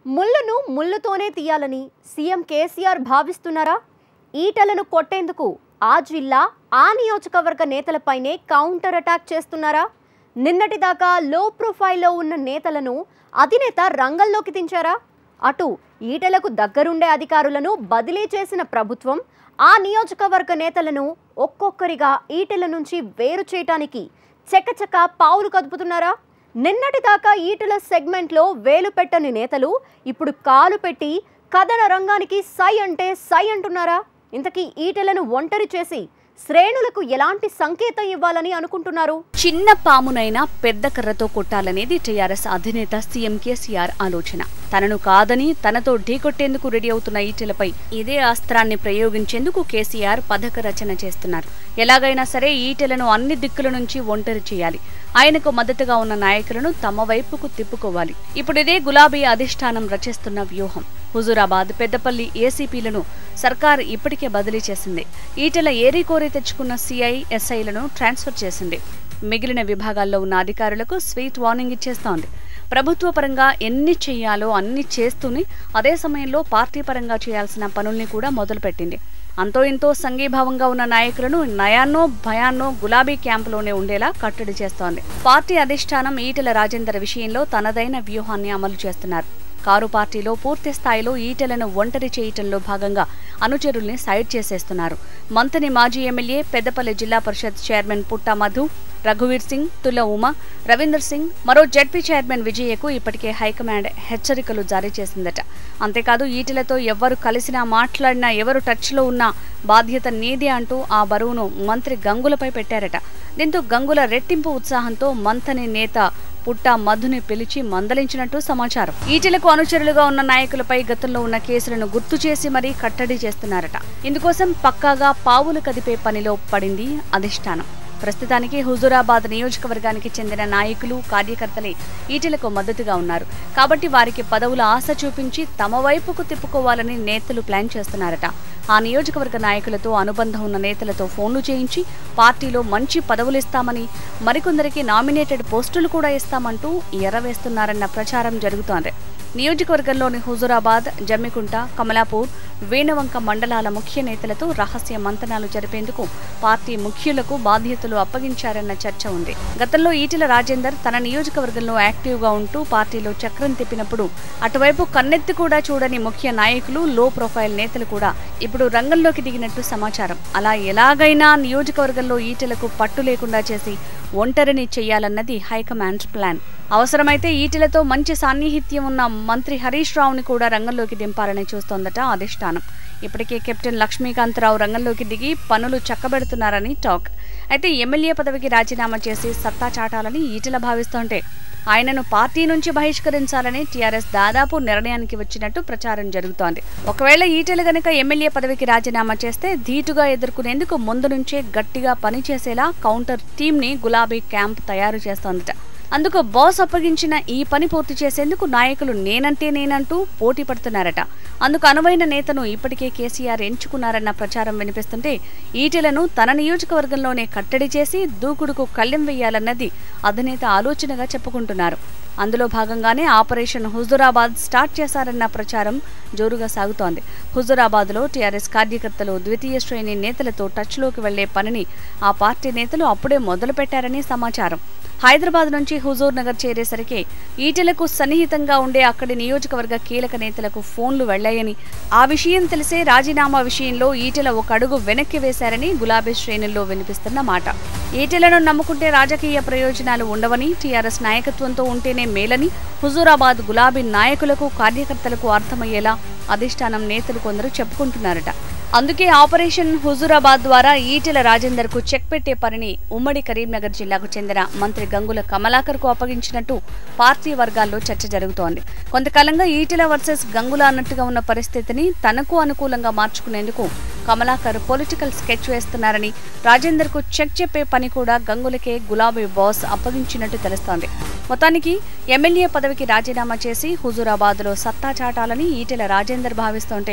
ముళ్ళును ముళ్ళుతోనే తీయాలని సీఎం కేసీఆర్ భావిస్తున్నారా ఈటలను కొట్టేందుకు ఆ జిల్లా ఆ నియోజకవర్గ నేతలపైనే కౌంటర్ అటాక్ చేస్తున్నారా నిన్నటిదాకా లో ప్రొఫైల్లో ఉన్న నేతలను అధినేత రంగంలోకి దించారా అటు ఈటలకు దగ్గరుండే అధికారులను బదిలీ చేసిన ప్రభుత్వం ఆ నియోజకవర్గ నేతలను ఒక్కొక్కరిగా ఈటల నుంచి వేరు చేయటానికి చకచక పావులు కదుపుతున్నారా నిన్నటిదాకా ఈటల సెగ్మెంట్లో వేలు పెట్టని నేతలు ఇప్పుడు కాలు పెట్టి కథన రంగానికి సై అంటే సై అంటున్నారా ఇంతకీ ఈటలను ఒంటరి చేసి శ్రేణులకు ఎలాంటి సంకేతం ఇవ్వాలని అనుకుంటున్నారు చిన్న పామునైనా పెద్ద కర్రతో కొట్టాలనేది టీఆర్ఎస్ అధినేత సీఎం కేసీఆర్ ఆలోచన తనను కాదని తనతో ఢీకొట్టేందుకు రెడీ అవుతున్న ఈటెలపై ఇదే అస్త్రాన్ని ప్రయోగించేందుకు కేసీఆర్ పథక రచన చేస్తున్నారు ఎలాగైనా సరే ఈటెలను అన్ని దిక్కుల నుంచి ఒంటరి చేయాలి ఆయనకు మద్దతుగా ఉన్న నాయకులను తమ వైపుకు తిప్పుకోవాలి ఇప్పుడు ఇదే గులాబీ అధిష్టానం రచిస్తున్న వ్యూహం హుజూరాబాద్ పెద్దపల్లి ఏసీపీలను సర్కార్ ఇప్పటికే బదిలీ చేసింది ఈటెల ఏరికోరి తెచ్చుకున్న సీఐ ఎస్ఐలను ట్రాన్స్ఫర్ చేసింది మిగిలిన విభాగాల్లో ఉన్న అధికారులకు స్వీట్ వార్నింగ్ ఇచ్చేస్తోంది ప్రభుత్వ పరంగా ఎన్ని చేయాలో అన్ని చేస్తూనే అదే సమయంలో పార్టీ పరంగా చేయాల్సిన పనుల్ని కూడా మొదలుపెట్టింది అంతో ఇంతో సంఘీభావంగా ఉన్న నాయకులను నయాన్నో భయాన్నో గులాబీ క్యాంపులోనే ఉండేలా కట్టడి చేస్తోంది పార్టీ అధిష్టానం ఈటెల రాజేందర్ విషయంలో తనదైన వ్యూహాన్ని అమలు చేస్తున్నారు కారు పార్టీలో పూర్తి స్థాయిలో ఈటెలను ఒంటరి చేయటంలో భాగంగా అనుచరుల్ని సైడ్ చేసేస్తున్నారు మంతని మాజీ ఎమ్మెల్యే పెద్దపల్లి జిల్లా పరిషత్ చైర్మన్ పుట్ట మధు రఘువీర్ సింగ్ తుల ఉమ రవీందర్ సింగ్ మరో జడ్పీ చైర్మన్ విజయకు ఇప్పటికే హైకమాండ్ హెచ్చరికలు జారీ చేసిందట అంతేకాదు ఈటెలతో ఎవరు కలిసినా మాట్లాడినా ఎవరు టచ్లో ఉన్నా బాధ్యత నీదే అంటూ ఆ బరువును మంత్రి గంగులపై పెట్టారట దీంతో గంగుల రెట్టింపు ఉత్సాహంతో మంతని నేత పుట్ట మధుని పిలిచి మందలించినట్టు సమాచారం ఈటెలకు అనుచరులుగా ఉన్న నాయకులపై గతంలో ఉన్న కేసులను గుర్తు చేసి మరీ కట్టడి చేస్తున్నారట ఇందుకోసం పక్కాగా పావులు కదిపే పనిలో పడింది అధిష్టానం ప్రస్తుతానికి హుజూరాబాద్ నియోజకవర్గానికి చెందిన నాయకులు కార్యకర్తలే ఈటెలకు మద్దతుగా ఉన్నారు కాబట్టి వారికి పదవుల ఆశ చూపించి తమ వైపుకు తిప్పుకోవాలని నేతలు ప్లాన్ చేస్తున్నారట ఆ నియోజకవర్గ నాయకులతో అనుబంధం ఉన్న నేతలతో ఫోన్లు చేయించి పార్టీలో మంచి పదవులు ఇస్తామని మరికొందరికి నామినేటెడ్ పోస్టులు కూడా ఇస్తామంటూ ఎర్రవేస్తున్నారన్న ప్రచారం జరుగుతోంది నియోజకవర్గంలోని హుజూరాబాద్ జమ్మికుంట కమలాపూర్ వేణవంక మండలాల ముఖ్య నేతలతో రహస్య మంతనాలు జరిపేందుకు పార్టీ ముఖ్యులకు బాధ్యతలు అప్పగించారన్న చర్చ ఉంది గతంలో ఈటెల రాజేందర్ తన నియోజకవర్గంలో యాక్టివ్గా ఉంటూ పార్టీలో చక్రం తిప్పినప్పుడు అటువైపు కన్నెత్తి కూడా చూడని ముఖ్య నాయకులు లో ప్రొఫైల్ నేతలు కూడా ఇప్పుడు రంగంలోకి దిగినట్టు సమాచారం అలా ఎలాగైనా నియోజకవర్గంలో ఈటెలకు పట్టు లేకుండా చేసి ఒంటరిని చెయ్యాలన్నది హైకమాండ్ ప్లాన్ అవసరమైతే ఈటెలతో మంచి సాన్నిహిత్యం ఉన్న మంత్రి హరీష్ రావుని కూడా రంగంలోకి దింపాలని చూస్తోందట అధిష్టానం ఇప్పటికే కెప్టెన్ లక్ష్మీకాంతరావు రంగంలోకి దిగి పనులు చక్కబెడుతున్నారని టాక్ అయితే ఎమ్మెల్యే పదవికి రాజీనామా చేసి సత్తా చాటాలని ఈటెల భావిస్తోంటే ఆయనను పార్టీ నుంచి బహిష్కరించాలని టీఆర్ఎస్ దాదాపు నిర్ణయానికి వచ్చినట్టు ప్రచారం జరుగుతోంది ఒకవేళ ఈటెలు గనక ఎమ్మెల్యే పదవికి రాజీనామా చేస్తే ధీటుగా ఎదుర్కొనేందుకు ముందు నుంచే గట్టిగా పనిచేసేలా కౌంటర్ టీంని గులాబీ క్యాంప్ తయారు చేస్తోందట అందుకు బాస్ అప్పగించిన ఈ పని పూర్తి చేసేందుకు నాయకులు నేనంటే నేనంటూ పోటీ పడుతున్నారట అందుకు అనువైన నేతను ఇప్పటికే కేసీఆర్ ఎంచుకున్నారన్న ప్రచారం వినిపిస్తుంటే ఈటెలను తన నియోజకవర్గంలోనే కట్టడి చేసి దూకుడుకు కళ్ళెం వేయాలన్నది అధినేత ఆలోచనగా చెప్పుకుంటున్నారు అందులో భాగంగానే ఆపరేషన్ హుజూరాబాద్ స్టార్ట్ చేశారన్న ప్రచారం జోరుగా సాగుతోంది హుజూరాబాద్లో టీఆర్ఎస్ కార్యకర్తలు ద్వితీయ శ్రేణి నేతలతో టచ్లోకి వెళ్లే పనిని ఆ పార్టీ నేతలు అప్పుడే మొదలుపెట్టారని సమాచారం హైదరాబాద్ నుంచి హుజూర్ నగర్ చేరేసరికి ఈటెలకు సన్నిహితంగా ఉండే అక్కడి నియోజకవర్గ కీలక నేతలకు ఫోన్లు వెళ్లాయని ఆ విషయం తెలిసే రాజీనామా విషయంలో ఈటెల ఒక అడుగు వెనక్కి వేశారని గులాబీ శ్రేణుల్లో వినిపిస్తున్న మాట ఈటెలను నమ్ముకుంటే రాజకీయ ప్రయోజనాలు ఉండవని టీఆర్ఎస్ నాయకత్వంతో ఉంటేనే మేలని హుజూరాబాద్ గులాబీ నాయకులకు కార్యకర్తలకు అర్థమయ్యేలా అధిష్టానం నేతలు కొందరు చెప్పుకుంటున్నారట అందుకే ఆపరేషన్ హుజూరాబాద్ ద్వారా ఈటెల రాజేందర్ కు చెక్ పెట్టే పనిని ఉమ్మడి కరీంనగర్ జిల్లాకు చెందిన మంత్రి గంగుల కమలాకర్ కు అప్పగించినట్టు పార్టీ వర్గాల్లో చర్చ జరుగుతోంది కొంతకాలంగా ఈటెల వర్సెస్ గంగుల అన్నట్టుగా ఉన్న పరిస్థితిని తనకు అనుకూలంగా మార్చుకునేందుకు కమలాకర్ పొలిటికల్ స్కెచ్ వేస్తున్నారని రాజేందర్ కు చెక్ చెప్పే పని కూడా గంగులకే గులాబీ బాస్ అప్పగించినట్టు తెలుస్తోంది మొత్తానికి ఎమ్మెల్యే పదవికి రాజీనామా చేసి హుజూరాబాద్లో సత్తా చాటాలని ఈటెల రాజేందర్ భావిస్తుంటే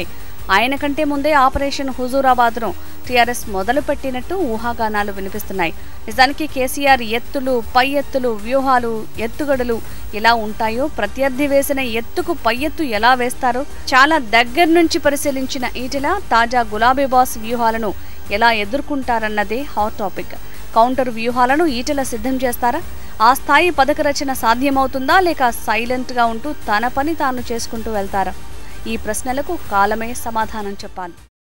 ఆయన కంటే ముందే ఆపరేషన్ హుజూరాబాద్ను టీఆర్ఎస్ మొదలుపెట్టినట్టు ఊహాగానాలు వినిపిస్తున్నాయి నిజానికి కేసీఆర్ ఎత్తులు పై ఎత్తులు వ్యూహాలు ఎత్తుగడలు ఎలా ఉంటాయో ప్రత్యర్థి వేసిన ఎత్తుకు పై ఎత్తు ఎలా వేస్తారో చాలా దగ్గర నుంచి పరిశీలించిన ఈటెల తాజా గులాబీ బాస్ వ్యూహాలను ఎలా ఎదుర్కొంటారన్నదే హాట్ టాపిక్ కౌంటర్ వ్యూహాలను ఈటెల సిద్ధం చేస్తారా ఆ స్థాయి పథక రచన సాధ్యమవుతుందా లేక సైలెంట్గా ఉంటూ తన పని తాను చేసుకుంటూ వెళ్తారా ఈ ప్రశ్నలకు కాలమే సమాధానం చెప్పాలి